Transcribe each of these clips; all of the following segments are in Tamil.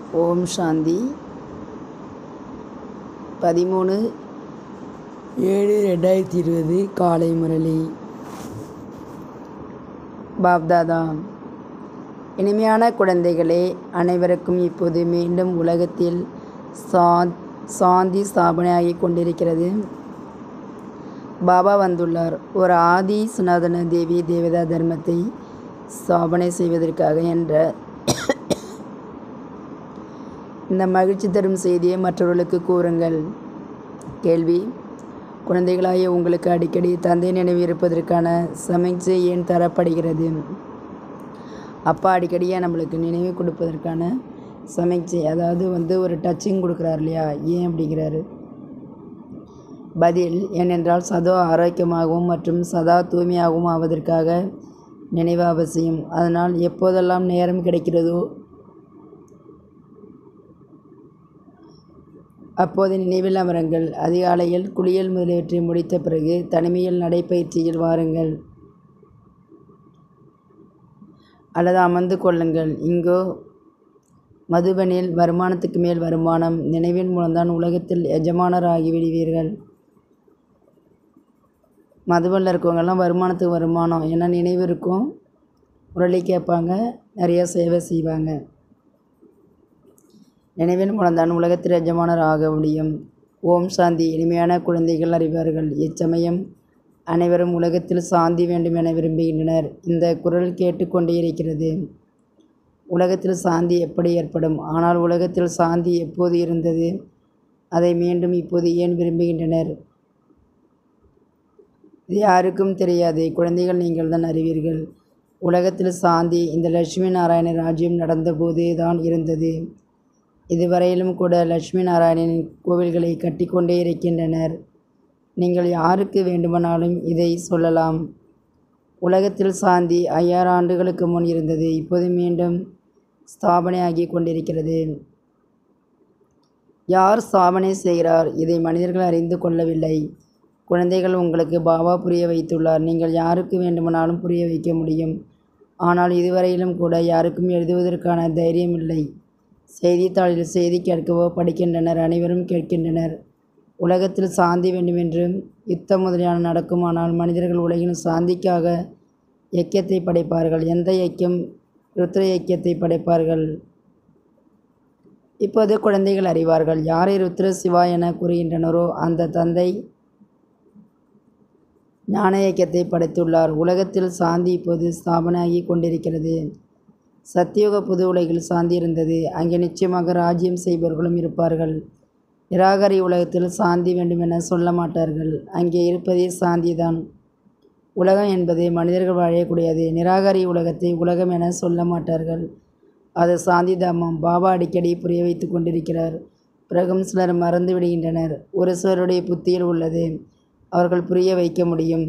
ஓம் சாந்தி பதிமூணு ஏழு ரெண்டாயிரத்தி இருபது காலை முரளி பாப்தாதா இனிமையான குழந்தைகளே அனைவருக்கும் இப்போது மீண்டும் உலகத்தில் சா சாந்தி ஸ்தாபனையாகி கொண்டிருக்கிறது பாபா வந்துள்ளார் ஒரு ஆதி சுனாதன தேவி தேவதா தர்மத்தை ஸ்தாபனை செய்வதற்காக என்ற இந்த மகிழ்ச்சி தரும் செய்தியை மற்றவர்களுக்கு கூறுங்கள் கேள்வி குழந்தைகளாகிய உங்களுக்கு அடிக்கடி தந்தை நினைவு இருப்பதற்கான சமிக்சை ஏன் தரப்படுகிறது அப்பா அடிக்கடியே நம்மளுக்கு நினைவு கொடுப்பதற்கான சமிக்சை அதாவது வந்து ஒரு டச்சிங் கொடுக்குறாரு இல்லையா ஏன் அப்படிங்கிறாரு பதில் ஏனென்றால் சதா ஆரோக்கியமாகவும் மற்றும் சதா தூய்மையாகவும் ஆவதற்காக நினைவு அவசியம் அதனால் எப்போதெல்லாம் நேரம் கிடைக்கிறதோ அப்போது நினைவில் அமருங்கள் அதிகாலையில் குளியல் முதலியவற்றை முடித்த பிறகு தனிமையில் நடைப்பயிற்சியில் வாருங்கள் அல்லது அமர்ந்து கொள்ளுங்கள் இங்கோ மதுபனில் வருமானத்துக்கு மேல் வருமானம் நினைவின் மூலம்தான் உலகத்தில் எஜமானர் ஆகிவிடுவீர்கள் மதுபனில் இருக்கவங்கெல்லாம் வருமானத்துக்கு வருமானம் ஏன்னா நினைவு இருக்கும் உரளி கேட்பாங்க நிறைய சேவை செய்வாங்க நினைவின் மூலம்தான் உலகத்தில் எஜமானர் ஆக முடியும் ஓம் சாந்தி இனிமையான குழந்தைகள் அறிவார்கள் இச்சமயம் அனைவரும் உலகத்தில் சாந்தி வேண்டும் என விரும்புகின்றனர் இந்த குரல் கேட்டுக்கொண்டே இருக்கிறது உலகத்தில் சாந்தி எப்படி ஏற்படும் ஆனால் உலகத்தில் சாந்தி எப்போது இருந்தது அதை மீண்டும் இப்போது ஏன் விரும்புகின்றனர் இது யாருக்கும் தெரியாது குழந்தைகள் நீங்கள் தான் அறிவீர்கள் உலகத்தில் சாந்தி இந்த லட்சுமி நாராயண ராஜ்யம் நடந்தபோது தான் இருந்தது இதுவரையிலும் கூட லட்சுமி நாராயணனின் கோவில்களை கட்டிக்கொண்டே இருக்கின்றனர் நீங்கள் யாருக்கு வேண்டுமானாலும் இதை சொல்லலாம் உலகத்தில் சாந்தி ஐயாயிரம் ஆண்டுகளுக்கு முன் இருந்தது இப்போது மீண்டும் ஸ்தாபனையாகி கொண்டிருக்கிறது யார் ஸ்தாபனை செய்கிறார் இதை மனிதர்கள் அறிந்து கொள்ளவில்லை குழந்தைகள் உங்களுக்கு பாபா புரிய வைத்துள்ளார் நீங்கள் யாருக்கு வேண்டுமானாலும் புரிய வைக்க முடியும் ஆனால் இதுவரையிலும் கூட யாருக்கும் எழுதுவதற்கான தைரியம் இல்லை செய்தித்தாளில் செய்தி கேட்கவோ படிக்கின்றனர் அனைவரும் கேட்கின்றனர் உலகத்தில் சாந்தி வேண்டுமென்று யுத்தம் முதலியான நடக்குமானால் மனிதர்கள் உலகின் சாந்திக்காக இயக்கியத்தை படைப்பார்கள் எந்த இயக்கியம் ருத்ர இயக்கியத்தை படைப்பார்கள் இப்போது குழந்தைகள் அறிவார்கள் யாரை ருத்ர சிவா என கூறுகின்றனரோ அந்த தந்தை ஞான இயக்கத்தை படைத்துள்ளார் உலகத்தில் சாந்தி இப்போது ஸ்தாபனையாகி கொண்டிருக்கிறது சத்தியோக புது உலகில் சாந்தி இருந்தது அங்கே நிச்சயமாக ராஜ்யம் செய்பவர்களும் இருப்பார்கள் நிராகரி உலகத்தில் சாந்தி வேண்டும் என சொல்ல மாட்டார்கள் அங்கே இருப்பதே சாந்தி தான் உலகம் என்பது மனிதர்கள் வாழக்கூடியது நிராகரி உலகத்தை உலகம் என சொல்ல மாட்டார்கள் அது சாந்தி தாமம் பாபா அடிக்கடி புரிய வைத்து கொண்டிருக்கிறார் பிறகும் சிலர் மறந்து விடுகின்றனர் ஒரு சிலருடைய புத்தியில் உள்ளது அவர்கள் புரிய வைக்க முடியும்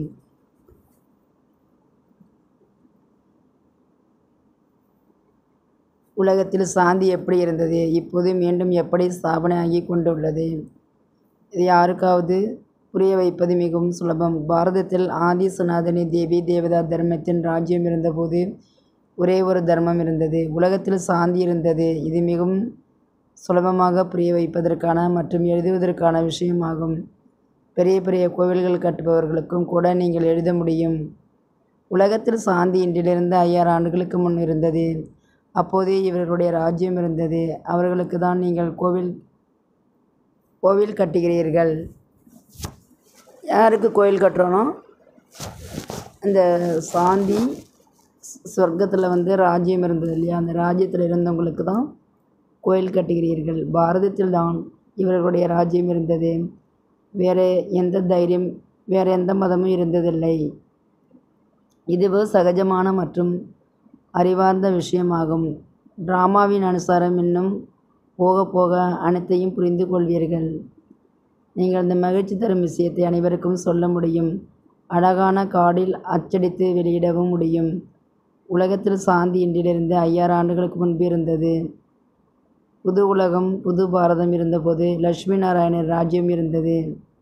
உலகத்தில் சாந்தி எப்படி இருந்தது இப்போது மீண்டும் எப்படி ஸ்தாபனை ஆகி கொண்டுள்ளது இது யாருக்காவது புரிய வைப்பது மிகவும் சுலபம் பாரதத்தில் ஆதி சனாதனி தேவி தேவதா தர்மத்தின் ராஜ்யம் இருந்தபோது ஒரே ஒரு தர்மம் இருந்தது உலகத்தில் சாந்தி இருந்தது இது மிகவும் சுலபமாக புரிய வைப்பதற்கான மற்றும் எழுதுவதற்கான விஷயமாகும் பெரிய பெரிய கோவில்கள் கட்டுபவர்களுக்கும் கூட நீங்கள் எழுத முடியும் உலகத்தில் சாந்தி இன்றிலிருந்து ஐயாயிரம் ஆண்டுகளுக்கு முன் இருந்தது அப்போதே இவர்களுடைய ராஜ்யம் இருந்தது அவர்களுக்கு தான் நீங்கள் கோவில் கோவில் கட்டுகிறீர்கள் யாருக்கு கோயில் கட்டுறோனோ அந்த சாந்தி சொர்க்கத்தில் வந்து ராஜ்யம் இருந்தது இல்லையா அந்த ராஜ்யத்தில் இருந்தவங்களுக்கு தான் கோயில் கட்டுகிறீர்கள் பாரதத்தில் தான் இவர்களுடைய ராஜ்யம் இருந்தது வேறு எந்த தைரியம் வேறு எந்த மதமும் இருந்ததில்லை இதுவோ சகஜமான மற்றும் அறிவார்ந்த விஷயமாகும் டிராமாவின் அனுசாரம் இன்னும் போக போக அனைத்தையும் புரிந்து கொள்வீர்கள் நீங்கள் இந்த மகிழ்ச்சி தரும் விஷயத்தை அனைவருக்கும் சொல்ல முடியும் அழகான கார்டில் அச்சடித்து வெளியிடவும் முடியும் உலகத்தில் சாந்தி இன்றிலிருந்து ஐயாயிரம் ஆண்டுகளுக்கு முன்பு இருந்தது புது உலகம் புது பாரதம் இருந்தபோது லட்சுமி நாராயணர் ராஜ்யம் இருந்தது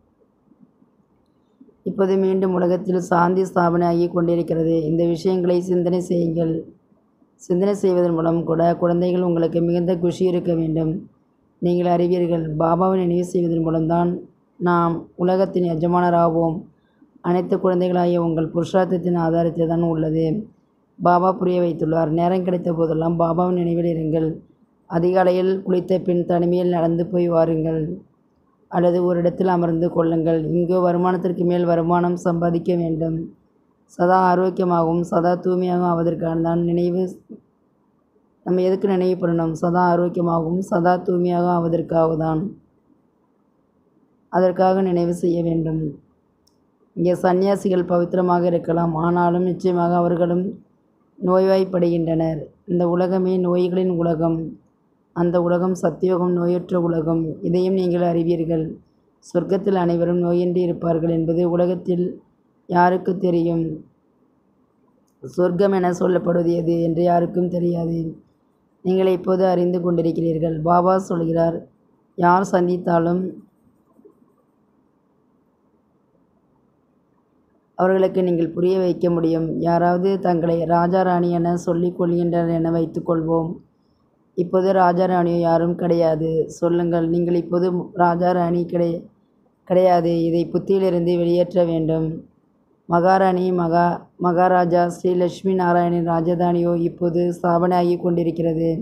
இப்போது மீண்டும் உலகத்தில் சாந்தி ஸ்தாபனை ஆகி கொண்டிருக்கிறது இந்த விஷயங்களை சிந்தனை செய்யுங்கள் சிந்தனை செய்வதன் மூலம் கூட குழந்தைகள் உங்களுக்கு மிகுந்த குஷி இருக்க வேண்டும் நீங்கள் அறிவீர்கள் பாபாவை நினைவு செய்வதன் மூலம்தான் நாம் உலகத்தின் எஜமானராவோம் அனைத்து குழந்தைகளாகிய உங்கள் புருஷார்த்தத்தின் ஆதாரத்தில் தான் உள்ளது பாபா புரிய வைத்துள்ளார் நேரம் கிடைத்த போதெல்லாம் பாபாவின் நினைவில் இருங்கள் அதிகாலையில் குளித்த பின் தனிமையில் நடந்து போய் வாருங்கள் அல்லது ஒரு இடத்தில் அமர்ந்து கொள்ளுங்கள் இங்கு வருமானத்திற்கு மேல் வருமானம் சம்பாதிக்க வேண்டும் சதா ஆரோக்கியமாகவும் சதா தூய்மையாகவும் ஆவதற்கான தான் நினைவு நம்ம எதுக்கு நினைவு பண்ணணும் சதா ஆரோக்கியமாகவும் சதா தூய்மையாக ஆவதற்காக தான் அதற்காக நினைவு செய்ய வேண்டும் இங்கே சன்னியாசிகள் பவித்திரமாக இருக்கலாம் ஆனாலும் நிச்சயமாக அவர்களும் நோய்வாய்ப்படுகின்றனர் இந்த உலகமே நோய்களின் உலகம் அந்த உலகம் சத்தியோகம் நோயற்ற உலகம் இதையும் நீங்கள் அறிவீர்கள் சொர்க்கத்தில் அனைவரும் நோயின்றி இருப்பார்கள் என்பது உலகத்தில் யாருக்கு தெரியும் சொர்க்கம் என சொல்லப்படுவது எது என்று யாருக்கும் தெரியாது நீங்கள் இப்போது அறிந்து கொண்டிருக்கிறீர்கள் பாபா சொல்கிறார் யார் சந்தித்தாலும் அவர்களுக்கு நீங்கள் புரிய வைக்க முடியும் யாராவது தங்களை ராஜா ராணி என சொல்லிக் கொள்கின்றனர் என வைத்துக்கொள்வோம் இப்போது ராஜா ராணியோ யாரும் கிடையாது சொல்லுங்கள் நீங்கள் இப்போது ராஜா ராணி கிடை கிடையாது இதை புத்தியிலிருந்து வெளியேற்ற வேண்டும் மகாராணி மகா மகாராஜா ஸ்ரீ லட்சுமி நாராயணின் ராஜதானியோ இப்போது ஸ்தாபனையாகி கொண்டிருக்கிறது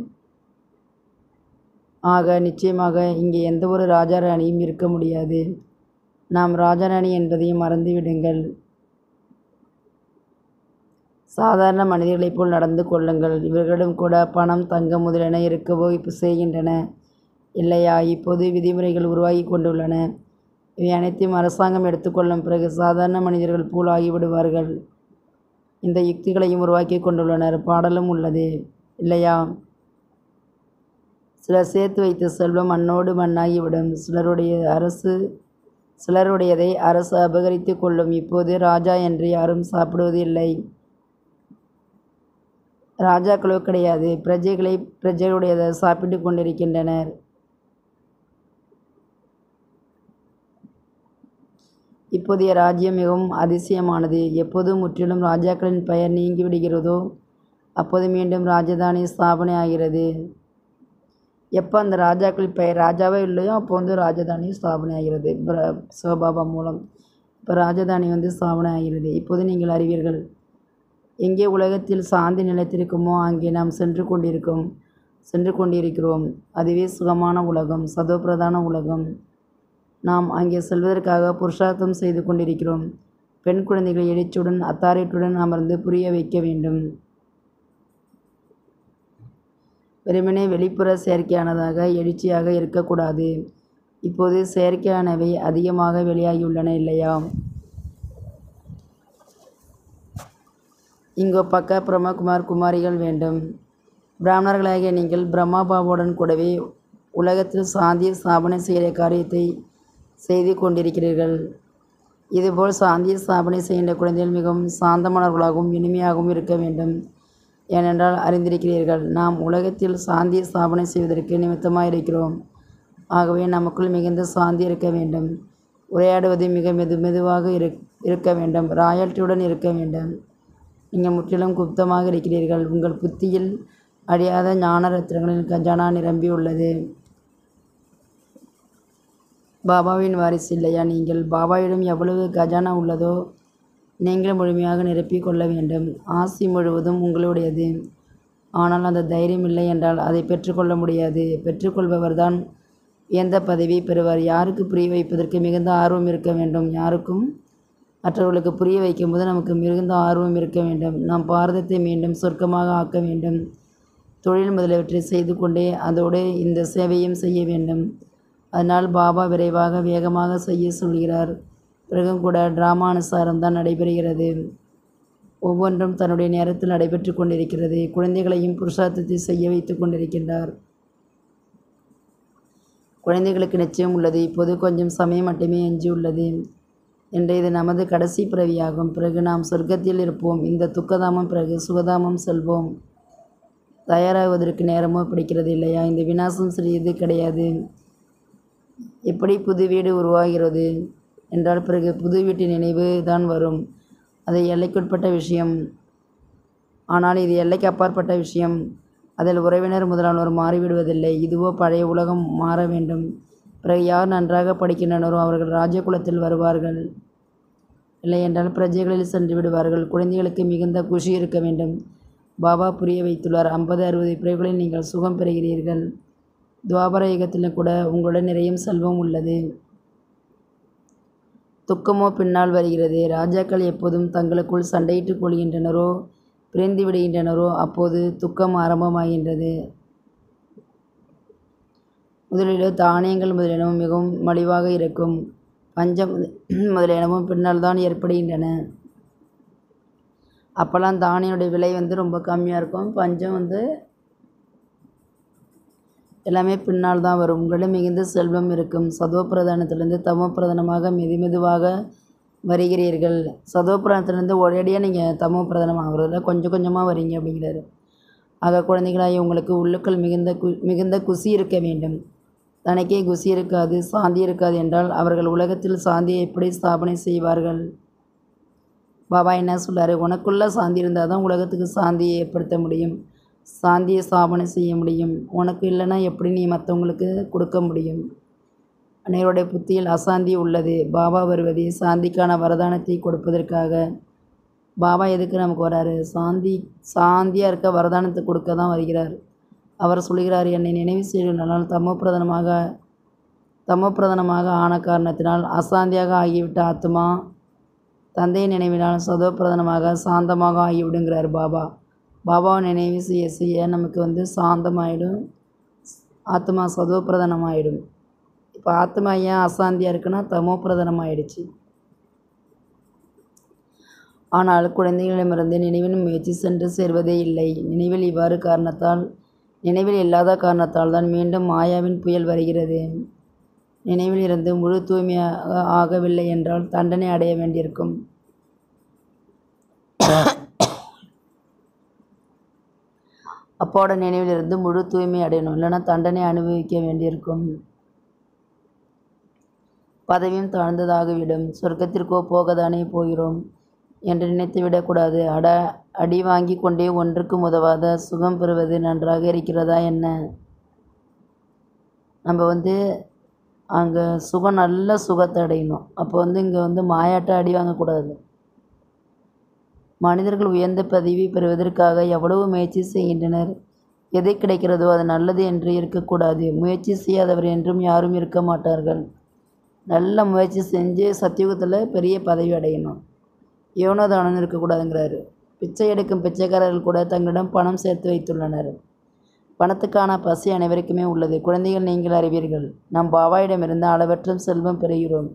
ஆக நிச்சயமாக இங்கே எந்த ஒரு ராஜா ராணியும் இருக்க முடியாது நாம் ராஜாராணி என்பதையும் மறந்துவிடுங்கள் சாதாரண மனிதர்களைப் போல் நடந்து கொள்ளுங்கள் இவர்களிடம் கூட பணம் தங்கம் முதலென இருக்கவோ இப்போ செய்கின்றன இல்லையா இப்போது விதிமுறைகள் உருவாகி கொண்டுள்ளன இவை அனைத்தையும் அரசாங்கம் எடுத்துக்கொள்ளும் பிறகு சாதாரண மனிதர்கள் போல் ஆகிவிடுவார்கள் இந்த யுக்திகளையும் உருவாக்கி கொண்டுள்ளனர் பாடலும் உள்ளது இல்லையா சிலர் சேர்த்து வைத்த செல்வம் மண்ணோடு மண்ணாகிவிடும் சிலருடைய அரசு சிலருடையதை அரசு அபகரித்து கொள்ளும் இப்போது ராஜா என்று யாரும் சாப்பிடுவது இல்லை ராஜாக்களோ கிடையாது பிரஜைகளை பிரஜைகளுடையதை சாப்பிட்டு கொண்டிருக்கின்றனர் இப்போதைய ராஜ்யம் மிகவும் அதிசயமானது எப்போது முற்றிலும் ராஜாக்களின் பெயர் நீங்கிவிடுகிறதோ அப்போது மீண்டும் ராஜதானி ஸ்தாபனை ஆகிறது எப்போ அந்த ராஜாக்கள் பெயர் ராஜாவே இல்லையோ அப்போ வந்து ராஜதானி ஸ்தாபனை ஆகிறது பிர சிவபாபா மூலம் இப்போ ராஜதானி வந்து ஸ்தாபனை ஆகிறது இப்போது நீங்கள் அறிவீர்கள் எங்கே உலகத்தில் சாந்தி நிலைத்திருக்குமோ அங்கே நாம் சென்று கொண்டிருக்கோம் சென்று கொண்டிருக்கிறோம் அதுவே சுகமான உலகம் சதோபிரதான உலகம் நாம் அங்கே செல்வதற்காக புருஷார்த்தம் செய்து கொண்டிருக்கிறோம் பெண் குழந்தைகள் எழுச்சியுடன் அத்தாரிட்டுடன் அமர்ந்து புரிய வைக்க வேண்டும் வெறுமனே வெளிப்புற செயற்கையானதாக எழுச்சியாக இருக்கக்கூடாது இப்போது செயற்கையானவை அதிகமாக வெளியாகியுள்ளன இல்லையா இங்கோ பக்க பிரம்மகுமார் குமாரிகள் வேண்டும் பிராமணர்களாகிய நீங்கள் பிரம்மாபாவுடன் கூடவே உலகத்தில் சாந்தியை ஸ்தாபனை செய்கிற காரியத்தை செய்து கொண்டிருக்கிறீர்கள் இதுபோல் சாந்தியை ஸ்தாபனை செய்கின்ற குழந்தைகள் மிகவும் சாந்தமானவர்களாகவும் இனிமையாகவும் இருக்க வேண்டும் ஏனென்றால் அறிந்திருக்கிறீர்கள் நாம் உலகத்தில் சாந்தியை ஸ்தாபனை செய்வதற்கு நிமித்தமாக இருக்கிறோம் ஆகவே நமக்குள் மிகுந்த சாந்தி இருக்க வேண்டும் உரையாடுவது மிக மெது மெதுவாக இரு இருக்க வேண்டும் ராயல்ட்டியுடன் இருக்க வேண்டும் நீங்கள் முற்றிலும் குப்தமாக இருக்கிறீர்கள் உங்கள் புத்தியில் அழியாத ஞான ரத்னங்களின் கஜானா நிரம்பியுள்ளது பாபாவின் வாரிசு இல்லையா நீங்கள் பாபாவிடம் எவ்வளவு கஜானா உள்ளதோ நீங்கள் முழுமையாக நிரப்பிக் கொள்ள வேண்டும் ஆசி முழுவதும் உங்களுடையது ஆனால் அந்த தைரியம் இல்லை என்றால் அதை பெற்றுக்கொள்ள முடியாது பெற்றுக்கொள்பவர்தான் எந்த பதவி பெறுவார் யாருக்கு புரிய வைப்பதற்கு மிகுந்த ஆர்வம் இருக்க வேண்டும் யாருக்கும் மற்றவர்களுக்கு புரிய வைக்கும்போது நமக்கு மிகுந்த ஆர்வம் இருக்க வேண்டும் நாம் பாரதத்தை மீண்டும் சொர்க்கமாக ஆக்க வேண்டும் தொழில் முதலியவற்றை செய்து கொண்டே அதோடு இந்த சேவையும் செய்ய வேண்டும் அதனால் பாபா விரைவாக வேகமாக செய்ய சொல்கிறார் பிறகும் கூட டிராமா அனுசாரம் தான் நடைபெறுகிறது ஒவ்வொன்றும் தன்னுடைய நேரத்தில் நடைபெற்று கொண்டிருக்கிறது குழந்தைகளையும் புருஷார்த்தத்தை செய்ய வைத்து கொண்டிருக்கின்றார் குழந்தைகளுக்கு நிச்சயம் உள்ளது இப்போது கொஞ்சம் சமயம் மட்டுமே எஞ்சியுள்ளது என்று இது நமது கடைசி பிறவியாகும் பிறகு நாம் சொர்க்கத்தில் இருப்போம் இந்த துக்கதாமம் பிறகு சுகதாமம் செல்வோம் தயாராகுவதற்கு நேரமோ பிடிக்கிறது இல்லையா இந்த விநாசம் சிறியது கிடையாது எப்படி புது வீடு உருவாகிறது என்றால் பிறகு புது வீட்டின் நினைவு தான் வரும் அது எல்லைக்குட்பட்ட விஷயம் ஆனால் இது எல்லைக்கு அப்பாற்பட்ட விஷயம் அதில் உறவினர் முதலானோர் மாறிவிடுவதில்லை இதுவோ பழைய உலகம் மாற வேண்டும் பிறகு யார் நன்றாக படிக்கின்றனரோ அவர்கள் ராஜகுலத்தில் வருவார்கள் இல்லை என்றால் பிரஜைகளில் சென்று விடுவார்கள் குழந்தைகளுக்கு மிகுந்த குஷி இருக்க வேண்டும் பாபா புரிய வைத்துள்ளார் ஐம்பது அறுபது பிறகுகளில் நீங்கள் சுகம் பெறுகிறீர்கள் துவாபர யுகத்திலும் கூட உங்களுடன் நிறைய செல்வம் உள்ளது துக்கமோ பின்னால் வருகிறது ராஜாக்கள் எப்போதும் தங்களுக்குள் சண்டையிட்டுக் கொள்கின்றனரோ பிரிந்து விடுகின்றனரோ அப்போது துக்கம் ஆரம்பமாகின்றது முதலில் தானியங்கள் முதலியனவும் மிகவும் மலிவாக இருக்கும் பஞ்சம் முதலியனவும் பின்னால் தான் ஏற்படுகின்றன அப்போல்லாம் தானியோடைய விலை வந்து ரொம்ப கம்மியாக இருக்கும் பஞ்சம் வந்து எல்லாமே பின்னால் தான் வரும் உங்களிடம் மிகுந்த செல்வம் இருக்கும் சதோ பிரதானத்திலிருந்து தமோ பிரதானமாக மெது மெதுவாக வருகிறீர்கள் சதோ பிரதானத்திலிருந்து ஒரேடியாக நீங்கள் தமோ பிரதானம் ஆகிறதில்ல கொஞ்சம் கொஞ்சமாக வரீங்க அப்படிங்கிறாரு ஆக குழந்தைகளாய் உங்களுக்கு உள்ளுக்குள் மிகுந்த கு மிகுந்த குசி இருக்க வேண்டும் தனக்கே குசி இருக்காது சாந்தி இருக்காது என்றால் அவர்கள் உலகத்தில் சாந்தியை எப்படி ஸ்தாபனை செய்வார்கள் பாபா என்ன சொல்கிறாரு உனக்குள்ள சாந்தி இருந்தால் தான் உலகத்துக்கு சாந்தியை ஏற்படுத்த முடியும் சாந்தியை ஸ்தாபனை செய்ய முடியும் உனக்கு இல்லைன்னா எப்படி நீ மற்றவங்களுக்கு கொடுக்க முடியும் அனைவருடைய புத்தியில் அசாந்தி உள்ளது பாபா வருவது சாந்திக்கான வரதானத்தை கொடுப்பதற்காக பாபா எதுக்கு நமக்கு வராரு சாந்தி சாந்தியாக இருக்க வரதானத்தை கொடுக்க தான் வருகிறார் அவர் சொல்கிறார் என்னை நினைவு செய்வதனால் தமோ பிரதானமாக தமோ பிரதானமாக ஆன காரணத்தினால் அசாந்தியாக ஆகிவிட்ட ஆத்மா தந்தை நினைவினால் சதோ பிரதானமாக சாந்தமாக ஆகிவிடுங்கிறார் பாபா பாபாவை நினைவு செய்ய செய்ய நமக்கு வந்து சாந்தமாயிடும் ஆத்மா சதோ பிரதானமாயிடும் இப்போ ஆத்மா ஏன் அசாந்தியாக இருக்குன்னா தமோ பிரதானம் ஆயிடுச்சு ஆனால் குழந்தைகளிடமிருந்து நினைவின் முயற்சி சென்று சேர்வதே இல்லை நினைவில் இவ்வாறு காரணத்தால் நினைவில் இல்லாத காரணத்தால் தான் மீண்டும் மாயாவின் புயல் வருகிறது நினைவில் இருந்து முழு தூய்மையாக ஆகவில்லை என்றால் தண்டனை அடைய வேண்டியிருக்கும் அப்பாவோட நினைவிலிருந்து முழு தூய்மை அடையணும் இல்லைன்னா தண்டனை அனுபவிக்க வேண்டியிருக்கும் பதவியும் தாழ்ந்ததாகிவிடும் சொர்க்கத்திற்கோ போகத்தானே போகிறோம் என்று நினைத்து விடக்கூடாது அட அடி வாங்கி கொண்டே ஒன்றுக்கும் உதவாத சுகம் பெறுவது நன்றாக இருக்கிறதா என்ன நம்ம வந்து அங்கே சுகம் நல்ல சுகத்தை அடையணும் அப்போ வந்து இங்கே வந்து மாயாட்ட அடி வாங்கக்கூடாது மனிதர்கள் உயர்ந்த பதவி பெறுவதற்காக எவ்வளவு முயற்சி செய்கின்றனர் எது கிடைக்கிறதோ அது நல்லது என்று இருக்கக்கூடாது முயற்சி செய்யாதவர் என்றும் யாரும் இருக்க மாட்டார்கள் நல்ல முயற்சி செஞ்சு சத்தியுகத்தில் பெரிய பதவி அடையணும் யோனதானம் இருக்கக்கூடாதுங்கிறாரு பிச்சை எடுக்கும் பிச்சைக்காரர்கள் கூட தங்களிடம் பணம் சேர்த்து வைத்துள்ளனர் பணத்துக்கான பசி அனைவருக்குமே உள்ளது குழந்தைகள் நீங்கள் அறிவீர்கள் நாம் பாபாயிடமிருந்து அளவற்ற செல்வம் பெறுகிறோம்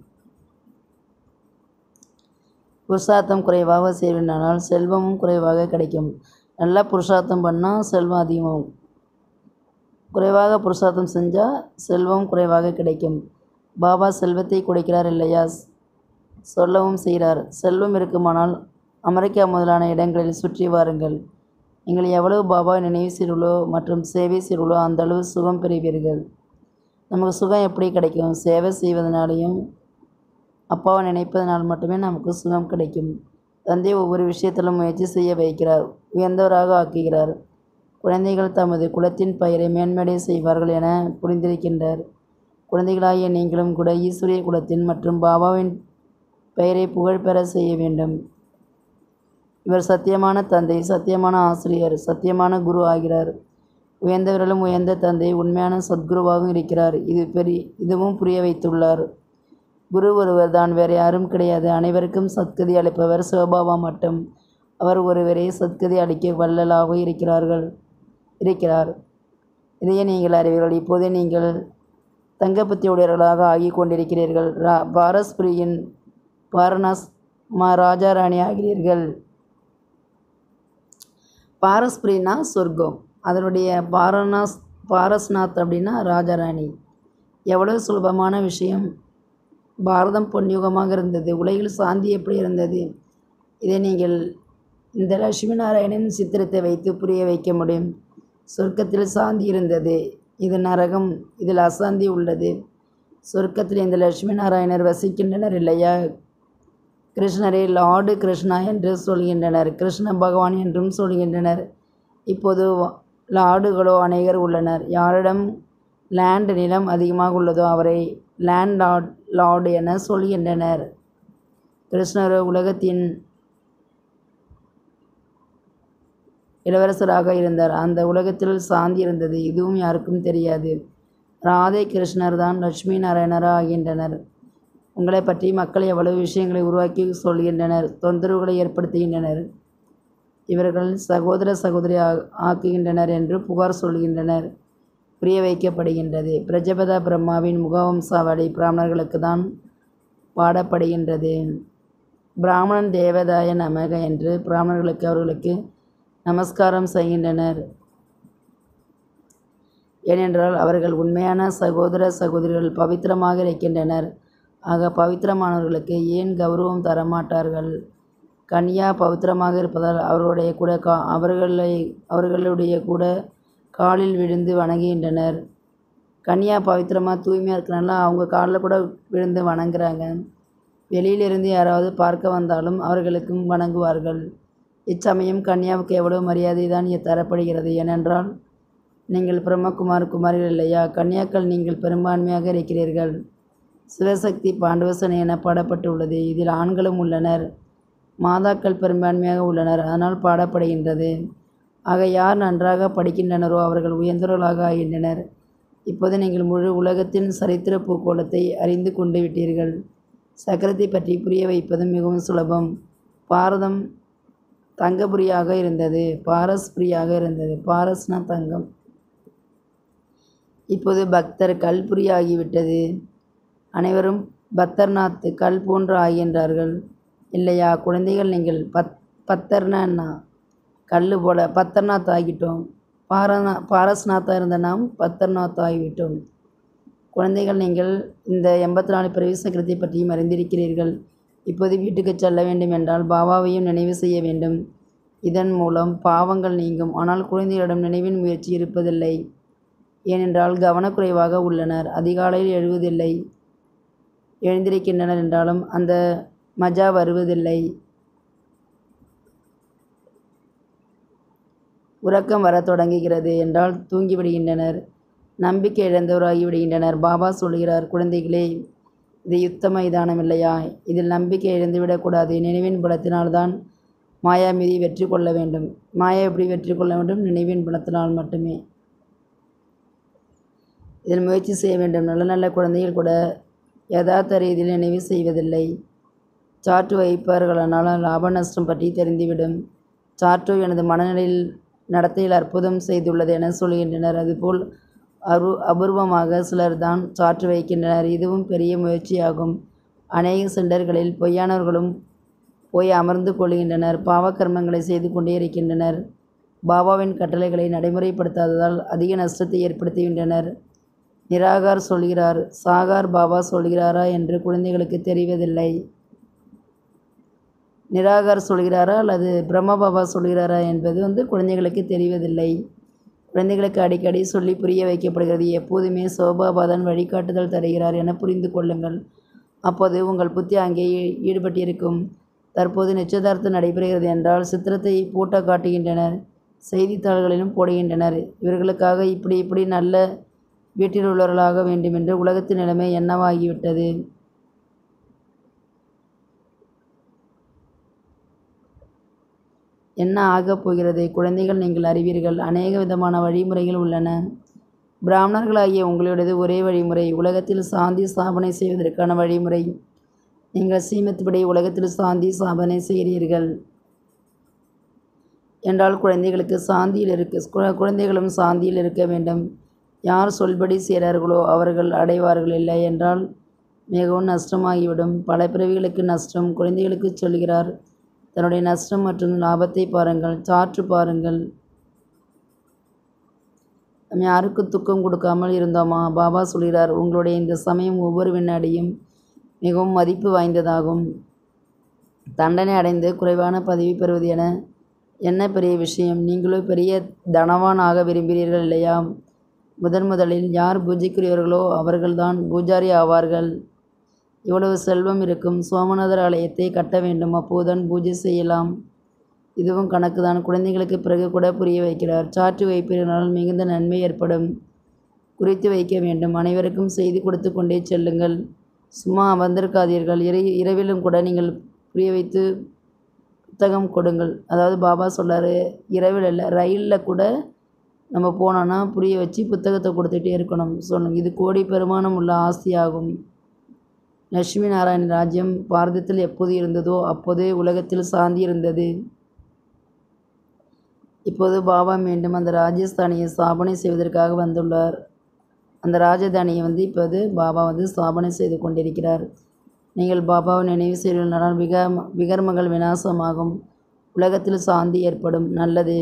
புருஷார்த்தம் குறைவாக செய்வனால் செல்வமும் குறைவாக கிடைக்கும் நல்லா புருஷார்த்தம் பண்ணால் செல்வம் அதிகமாகும் குறைவாக புருஷார்த்தம் செஞ்சால் செல்வம் குறைவாக கிடைக்கும் பாபா செல்வத்தை கொடுக்கிறார் இல்லையா சொல்லவும் செய்கிறார் செல்வம் இருக்குமானால் அமெரிக்கா முதலான இடங்களில் சுற்றி வாருங்கள் நீங்கள் எவ்வளவு பாபா நினைவு செய்கிறீர்களோ மற்றும் சேவை செய்கிறீர்களோ அந்த அளவு சுகம் பெறுவீர்கள் நமக்கு சுகம் எப்படி கிடைக்கும் சேவை செய்வதனாலையும் அப்பாவை நினைப்பதனால் மட்டுமே நமக்கு சுகம் கிடைக்கும் தந்தை ஒவ்வொரு விஷயத்திலும் முயற்சி செய்ய வைக்கிறார் உயர்ந்தவராக ஆக்குகிறார் குழந்தைகள் தமது குலத்தின் பெயரை மேன்மடை செய்வார்கள் என புரிந்திருக்கின்றார் குழந்தைகளாகிய நீங்களும் கூட ஈஸ்வரிய குலத்தின் மற்றும் பாபாவின் பெயரை புகழ்பெற செய்ய வேண்டும் இவர் சத்தியமான தந்தை சத்தியமான ஆசிரியர் சத்தியமான குரு ஆகிறார் உயர்ந்தவர்களும் உயர்ந்த தந்தை உண்மையான சத்குருவாகவும் இருக்கிறார் இது பெரிய இதுவும் புரிய வைத்துள்ளார் குரு ஒருவர் தான் வேறு யாரும் கிடையாது அனைவருக்கும் சத்கதி அளிப்பவர் சிவபாபா மட்டும் அவர் ஒருவரே சத்கதி அளிக்க வல்லலாக இருக்கிறார்கள் இருக்கிறார் இதையே நீங்கள் அறிவீர்கள் இப்போதே நீங்கள் தங்கப்பத்தியுடையவர்களாக ஆகி கொண்டிருக்கிறீர்கள் ரா பாரஸ்புரியின் பாரனாஸ் மா ராஜா ராணி ஆகிறீர்கள் பாரஸ்புரினா சொர்க்கம் அதனுடைய பாரநாஸ் பாரஸ்நாத் அப்படின்னா ராஜாராணி எவ்வளோ சுலபமான விஷயம் பாரதம் பொன்யுகமாக இருந்தது உலகில் சாந்தி எப்படி இருந்தது இதை நீங்கள் இந்த லட்சுமி நாராயணன் சித்திரத்தை வைத்து புரிய வைக்க முடியும் சொர்க்கத்தில் சாந்தி இருந்தது இது நரகம் இதில் அசாந்தி உள்ளது சொர்க்கத்தில் இந்த லட்சுமி நாராயணர் வசிக்கின்றனர் இல்லையா கிருஷ்ணரை லார்டு கிருஷ்ணா என்று சொல்கின்றனர் கிருஷ்ண பகவான் என்றும் சொல்கின்றனர் இப்போது லார்டுகளோ அநேகர் உள்ளனர் யாரிடம் லேண்ட் நிலம் அதிகமாக உள்ளதோ அவரை லேண்ட் லார்ட் லார்டு என சொல்கின்றனர் கிருஷ்ணர் உலகத்தின் இளவரசராக இருந்தார் அந்த உலகத்தில் சாந்தி இருந்தது இதுவும் யாருக்கும் தெரியாது ராதை கிருஷ்ணர் தான் லட்சுமி நாராயணராக ஆகின்றனர் உங்களை பற்றி மக்கள் எவ்வளவு விஷயங்களை உருவாக்கி சொல்கின்றனர் தொந்தரவுகளை ஏற்படுத்துகின்றனர் இவர்கள் சகோதர சகோதரி ஆக்குகின்றனர் என்று புகார் சொல்கின்றனர் புரிய வைக்கப்படுகின்றது பிரஜபத பிரம்மாவின் முகவம்சாவளி பிராமணர்களுக்கு தான் பாடப்படுகின்றது பிராமணன் தேவதாய நமக என்று பிராமணர்களுக்கு அவர்களுக்கு நமஸ்காரம் செய்கின்றனர் ஏனென்றால் அவர்கள் உண்மையான சகோதர சகோதரிகள் பவித்திரமாக இருக்கின்றனர் ஆக பவித்திரமானவர்களுக்கு ஏன் கௌரவம் தரமாட்டார்கள் கன்யா பவித்திரமாக இருப்பதால் அவர்களுடைய கூட கா அவர்களை அவர்களுடைய கூட காலில் விழுந்து வணங்குகின்றனர் கன்யா பவித்திரமாக தூய்மையாக இருக்கிறனால அவங்க காலில் கூட விழுந்து வணங்குறாங்க வெளியிலிருந்து யாராவது பார்க்க வந்தாலும் அவர்களுக்கும் வணங்குவார்கள் இச்சமயம் கன்யாவுக்கு எவ்வளவு மரியாதை தான் தரப்படுகிறது ஏனென்றால் நீங்கள் பிரம்மகுமார் குமாரிகள் இல்லையா கன்யாக்கள் நீங்கள் பெரும்பான்மையாக இருக்கிறீர்கள் சிவசக்தி பாண்டவசனை என பாடப்பட்டுள்ளது இதில் ஆண்களும் உள்ளனர் மாதாக்கள் பெரும்பான்மையாக உள்ளனர் அதனால் பாடப்படுகின்றது ஆக யார் நன்றாக படிக்கின்றனரோ அவர்கள் உயர்ந்தவர்களாக ஆகின்றனர் இப்போது நீங்கள் முழு உலகத்தின் சரித்திர பூக்கோளத்தை அறிந்து கொண்டு விட்டீர்கள் சக்கரத்தை பற்றி புரிய வைப்பது மிகவும் சுலபம் பாரதம் தங்கபுரியாக இருந்தது பாரஸ்புரியாக இருந்தது பாரஸ்னா தங்கம் இப்போது பக்தர் கல்புரி ஆகிவிட்டது அனைவரும் பத்தர்நாத் கல் போன்று ஆகின்றார்கள் இல்லையா குழந்தைகள் நீங்கள் பத் பத்தர்னா கல் போல பத்தர்நாத் ஆகிட்டோம் பாரநா பாரஸ்நாத்தாக இருந்த நாம் பத்தர்நாத் ஆகிவிட்டோம் குழந்தைகள் நீங்கள் இந்த எண்பத்தி நாலு பிறவி சக்கரத்தை பற்றியும் அறிந்திருக்கிறீர்கள் இப்போது வீட்டுக்கு செல்ல வேண்டும் என்றால் பாபாவையும் நினைவு செய்ய வேண்டும் இதன் மூலம் பாவங்கள் நீங்கும் ஆனால் குழந்தைகளிடம் நினைவின் முயற்சி இருப்பதில்லை ஏனென்றால் கவனக்குறைவாக உள்ளனர் அதிகாலையில் எழுவதில்லை எழுந்திருக்கின்றனர் என்றாலும் அந்த மஜா வருவதில்லை உறக்கம் வரத் தொடங்குகிறது என்றால் தூங்கிவிடுகின்றனர் நம்பிக்கை இழந்தவராகி விடுகின்றனர் பாபா சொல்கிறார் குழந்தைகளே இது யுத்த மைதானம் இல்லையா இதில் நம்பிக்கை இழந்துவிடக்கூடாது நினைவின் பலத்தினால்தான் மாயா மீதி வெற்றி கொள்ள வேண்டும் மாயா எப்படி வெற்றி கொள்ள வேண்டும் நினைவின் பலத்தினால் மட்டுமே இதில் முயற்சி செய்ய வேண்டும் நல்ல நல்ல குழந்தைகள் கூட யதார்த்த ரீதியில் நினைவு செய்வதில்லை சாற்று வைப்பார்களானால் லாப நஷ்டம் பற்றி தெரிந்துவிடும் சாற்று எனது மனநிலையில் நடத்தையில் அற்புதம் செய்துள்ளது என சொல்கின்றனர் அதுபோல் அரு அபூர்வமாக சிலர் தான் சாற்று வைக்கின்றனர் இதுவும் பெரிய முயற்சியாகும் அநேக சென்டர்களில் பொய்யானவர்களும் போய் அமர்ந்து கொள்கின்றனர் பாவக்கர்மங்களை செய்து கொண்டே இருக்கின்றனர் பாபாவின் கட்டளைகளை நடைமுறைப்படுத்தாததால் அதிக நஷ்டத்தை ஏற்படுத்துகின்றனர் நிராகார் சொல்கிறார் சாகார் பாபா சொல்கிறாரா என்று குழந்தைகளுக்கு தெரிவதில்லை நிராகார் சொல்கிறாரா அல்லது பிரம்ம பாபா சொல்கிறாரா என்பது வந்து குழந்தைகளுக்கு தெரிவதில்லை குழந்தைகளுக்கு அடிக்கடி சொல்லி புரிய வைக்கப்படுகிறது எப்போதுமே சோபாபாதன் வழிகாட்டுதல் தருகிறார் என புரிந்து கொள்ளுங்கள் அப்போது உங்கள் புத்தி அங்கே ஈ- ஈடுபட்டிருக்கும் தற்போது நிச்சயதார்த்தம் நடைபெறுகிறது என்றால் சித்திரத்தை போட்டோ காட்டுகின்றனர் செய்தித்தாள்களிலும் போடுகின்றனர் இவர்களுக்காக இப்படி இப்படி நல்ல வீட்டில் உள்ளவர்களாக வேண்டுமென்று உலகத்தின் நிலைமை என்னவாகிவிட்டது என்ன ஆகப் போகிறது குழந்தைகள் நீங்கள் அறிவீர்கள் அநேக விதமான வழிமுறைகள் உள்ளன பிராமணர்களாகிய உங்களுடையது ஒரே வழிமுறை உலகத்தில் சாந்தி ஸ்தாபனை செய்வதற்கான வழிமுறை நீங்கள் சீமத்துப்படி உலகத்தில் சாந்தி ஸ்தாபனை செய்கிறீர்கள் என்றால் குழந்தைகளுக்கு சாந்தியில் இருக்க கு- குழந்தைகளும் சாந்தியில் இருக்க வேண்டும் யார் சொல்படி செய்கிறார்களோ அவர்கள் அடைவார்கள் இல்லை என்றால் மிகவும் நஷ்டமாகிவிடும் பல பிறவிகளுக்கு நஷ்டம் குழந்தைகளுக்கு சொல்கிறார் தன்னுடைய நஷ்டம் மற்றும் லாபத்தை பாருங்கள் சாற்று பாருங்கள் நாம் யாருக்கும் துக்கம் கொடுக்காமல் இருந்தோமா பாபா சொல்கிறார் உங்களுடைய இந்த சமயம் ஒவ்வொரு வினாடியும் மிகவும் மதிப்பு வாய்ந்ததாகும் தண்டனை அடைந்து குறைவான பதவி பெறுவது என என்ன பெரிய விஷயம் நீங்களோ பெரிய தனவான் ஆக விரும்புகிறீர்கள் இல்லையா முதன் முதலில் யார் பூஜைக்குரியவர்களோ அவர்கள்தான் பூஜாரி ஆவார்கள் இவ்வளவு செல்வம் இருக்கும் சோமநாதர் ஆலயத்தை கட்ட வேண்டும் அப்போதுதான் பூஜை செய்யலாம் இதுவும் கணக்குதான் குழந்தைகளுக்கு பிறகு கூட புரிய வைக்கிறார் சாற்று வைப்பதனால் மிகுந்த நன்மை ஏற்படும் குறித்து வைக்க வேண்டும் அனைவருக்கும் செய்தி கொடுத்து கொண்டே செல்லுங்கள் சும்மா அமர்ந்திருக்காதீர்கள் இறை இரவிலும் கூட நீங்கள் புரிய வைத்து புத்தகம் கொடுங்கள் அதாவது பாபா சொல்கிறாரு இரவில் இல்லை ரயிலில் கூட நம்ம போனோன்னா புரிய வச்சு புத்தகத்தை கொடுத்துட்டே இருக்கணும் சொல்லணும் இது கோடி பெருமானம் உள்ள ஆஸ்தியாகும் லட்சுமி நாராயண ராஜ்யம் பாரதத்தில் எப்போது இருந்ததோ அப்போதே உலகத்தில் சாந்தி இருந்தது இப்போது பாபா மீண்டும் அந்த ராஜஸ்தானியை ஸ்தாபனை செய்வதற்காக வந்துள்ளார் அந்த ராஜதானியை வந்து இப்போது பாபா வந்து ஸ்தாபனை செய்து கொண்டிருக்கிறார் நீங்கள் பாபாவை நினைவு செய்வதனால் விக விகர்மங்கள் விநாசமாகும் உலகத்தில் சாந்தி ஏற்படும் நல்லது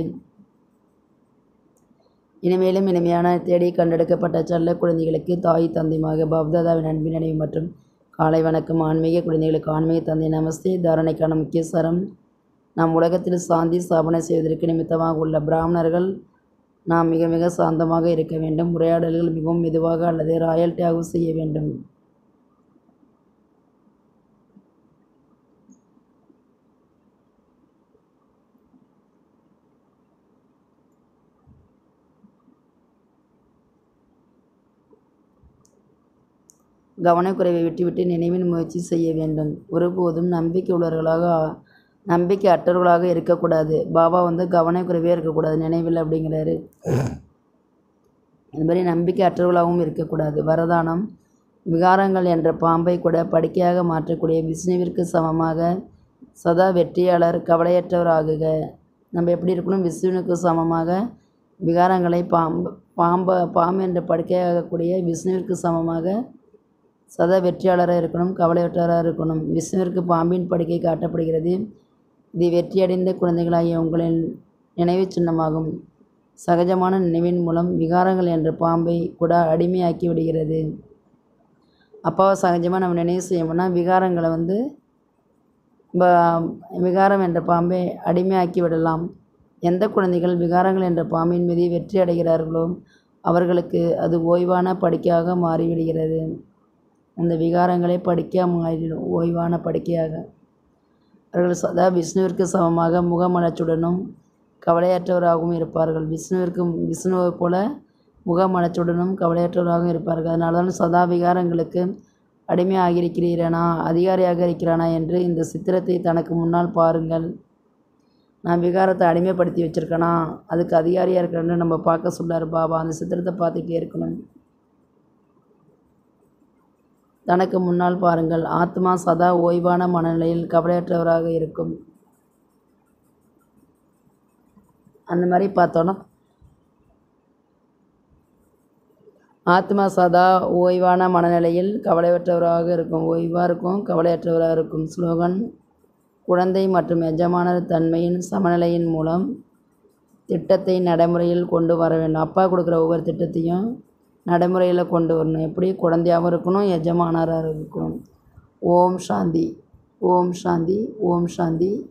இனிமேலும் இனிமையான தேடி கண்டெடுக்கப்பட்ட செல்ல குழந்தைகளுக்கு தாய் தந்தைமாக பாப்தாதாவின் அன்பின் நினைவு மற்றும் காலை வணக்கம் ஆன்மீக குழந்தைகளுக்கு ஆன்மீக தந்தை நமஸ்தே தாரணைக்கான முக்கிய சரம் நாம் உலகத்தில் சாந்தி ஸ்தாபனை செய்வதற்கு நிமித்தமாக உள்ள பிராமணர்கள் நாம் மிக மிக சாந்தமாக இருக்க வேண்டும் உரையாடல்கள் மிகவும் மெதுவாக அல்லது ராயல்ட்டியாக செய்ய வேண்டும் கவனக்குறைவை விட்டுவிட்டு நினைவின் முயற்சி செய்ய வேண்டும் ஒருபோதும் நம்பிக்கை உள்ளவர்களாக நம்பிக்கை அற்றவர்களாக இருக்கக்கூடாது பாபா வந்து கவனக்குறைவே இருக்கக்கூடாது நினைவில் அப்படிங்கிறாரு அது மாதிரி நம்பிக்கை அற்றவர்களாகவும் இருக்கக்கூடாது வரதானம் விகாரங்கள் என்ற பாம்பை கூட படுக்கையாக மாற்றக்கூடிய விஷ்ணுவிற்கு சமமாக சதா வெற்றியாளர் கவலையற்றவர் ஆகுக நம்ம எப்படி இருக்கணும் விஷ்ணுவிற்கு சமமாக விகாரங்களை பாம்பு பாம்பை பாம்பு என்ற படுக்கையாகக்கூடிய விஷ்ணுவிற்கு சமமாக சதா வெற்றியாளராக இருக்கணும் கவலையற்றவராக இருக்கணும் விஷ்ணுவிற்கு பாம்பின் படுக்கை காட்டப்படுகிறது இது வெற்றியடைந்த குழந்தைகளாகிய உங்களின் நினைவு சின்னமாகும் சகஜமான நினைவின் மூலம் விகாரங்கள் என்ற பாம்பை கூட அடிமையாக்கி விடுகிறது அப்பாவை சகஜமாக நம்ம நினைவு செய்யணும்னா விகாரங்களை வந்து விகாரம் என்ற பாம்பை அடிமையாக்கி விடலாம் எந்த குழந்தைகள் விகாரங்கள் என்ற பாம்பின் மீது வெற்றி அடைகிறார்களோ அவர்களுக்கு அது ஓய்வான படுக்கையாக மாறிவிடுகிறது அந்த விகாரங்களை படிக்க மாறிடும் ஓய்வான படுக்கையாக அவர்கள் சதா விஷ்ணுவிற்கு சமமாக முகமலர்ச்சியுடனும் கவலையற்றவராகவும் இருப்பார்கள் விஷ்ணுவிற்கு விஷ்ணுவைப் போல முகமலர்ச்சியுடனும் கவலையற்றவராகவும் இருப்பார்கள் அதனால தான் சதா விகாரங்களுக்கு அடிமையாக இருக்கிறானா அதிகாரியாக இருக்கிறானா என்று இந்த சித்திரத்தை தனக்கு முன்னால் பாருங்கள் நான் விகாரத்தை அடிமைப்படுத்தி வச்சுருக்கேனா அதுக்கு அதிகாரியாக இருக்கிறேன்னு நம்ம பார்க்க சொல்லார் பாபா அந்த சித்திரத்தை பார்த்துட்டே இருக்கணும் தனக்கு முன்னால் பாருங்கள் ஆத்மா சதா ஓய்வான மனநிலையில் கவலையற்றவராக இருக்கும் அந்த மாதிரி பார்த்தோன்னா ஆத்மா சதா ஓய்வான மனநிலையில் கவலையற்றவராக இருக்கும் ஓய்வாக இருக்கும் கவலையற்றவராக இருக்கும் ஸ்லோகன் குழந்தை மற்றும் எஜமானர் தன்மையின் சமநிலையின் மூலம் திட்டத்தை நடைமுறையில் கொண்டு வர வேண்டும் அப்பா கொடுக்குற ஒவ்வொரு திட்டத்தையும் நடைமுறையில் கொண்டு வரணும் எப்படி குழந்தையாகவும் இருக்கணும் எஜமானராக இருக்கணும் ஓம் சாந்தி ஓம் சாந்தி ஓம் சாந்தி